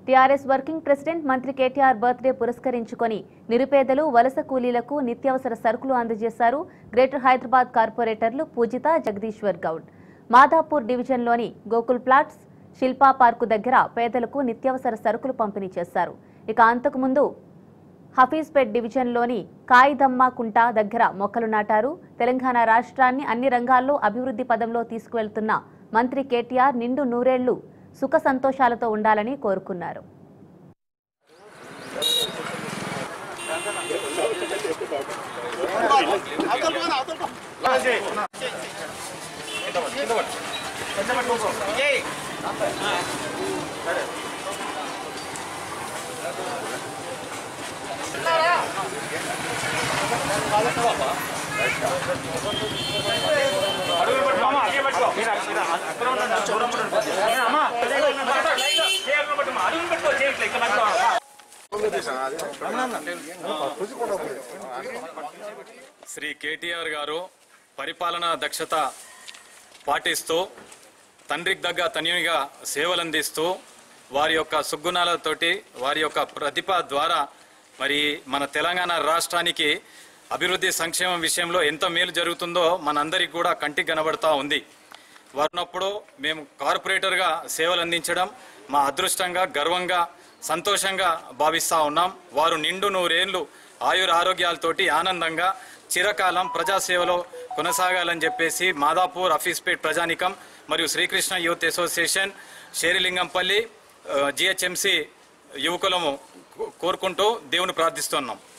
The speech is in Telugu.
టీఆర్ఎస్ వర్కింగ్ ప్రెసిడెంట్ మంత్రి కేటీఆర్ బర్త్డే పురస్కరించుకొని నిరుపేదలు వలస కూలీలకు నిత్యావసర సరుకులు అందజేశారు గ్రేటర్ హైదరాబాద్ కార్పొరేటర్లు పూజిత జగదీశ్వర్ గౌడ్ మాదాపూర్ డివిజన్లోని గోకుల్ ప్లాట్స్ శిల్పా పార్కు దగ్గర పేదలకు నిత్యావసర సరుకులు పంపిణీ చేశారు ఇక అంతకుముందు హఫీజ్పేట్ డివిజన్లోని కాయిదమ్మ కుంట దగ్గర మొక్కలు నాటారు తెలంగాణ రాష్ట్రాన్ని అన్ని రంగాల్లో అభివృద్ధి పదంలో తీసుకువెళ్తున్న మంత్రి కేటీఆర్ నిండు నూరేళ్లు సుఖ సంతోషాలతో ఉండాలని కోరుకున్నారు శ్రీ కేటీఆర్ గారు పరిపాలనా దక్షత పాటిస్తూ తండ్రికి దగ్గ తనయునిగా సేవలందిస్తూ వారి యొక్క సుగుణాలతోటి వారి యొక్క ప్రతిభ ద్వారా మరి మన తెలంగాణ రాష్ట్రానికి అభివృద్ధి సంక్షేమం విషయంలో ఎంత మేలు జరుగుతుందో మనందరికి కూడా కంటికి కనబడతా ఉంది వారినప్పుడు మేము కార్పొరేటర్గా సేవలు అందించడం మా అదృష్టంగా గర్వంగా సంతోషంగా భావిస్తా ఉన్నాం వారు నిండు నూరేళ్లు ఆయుర ఆరోగ్యాలతోటి ఆనందంగా చిరకాలం ప్రజాసేవలో కొనసాగాలని చెప్పేసి మాదాపూర్ అఫీస్పేట్ ప్రజానికం మరియు Srikrishna youth association Serilingampally GHMC యువకులము కో- కోరుకుంటూ దేవుని ప్రార్థిస్తున్నాం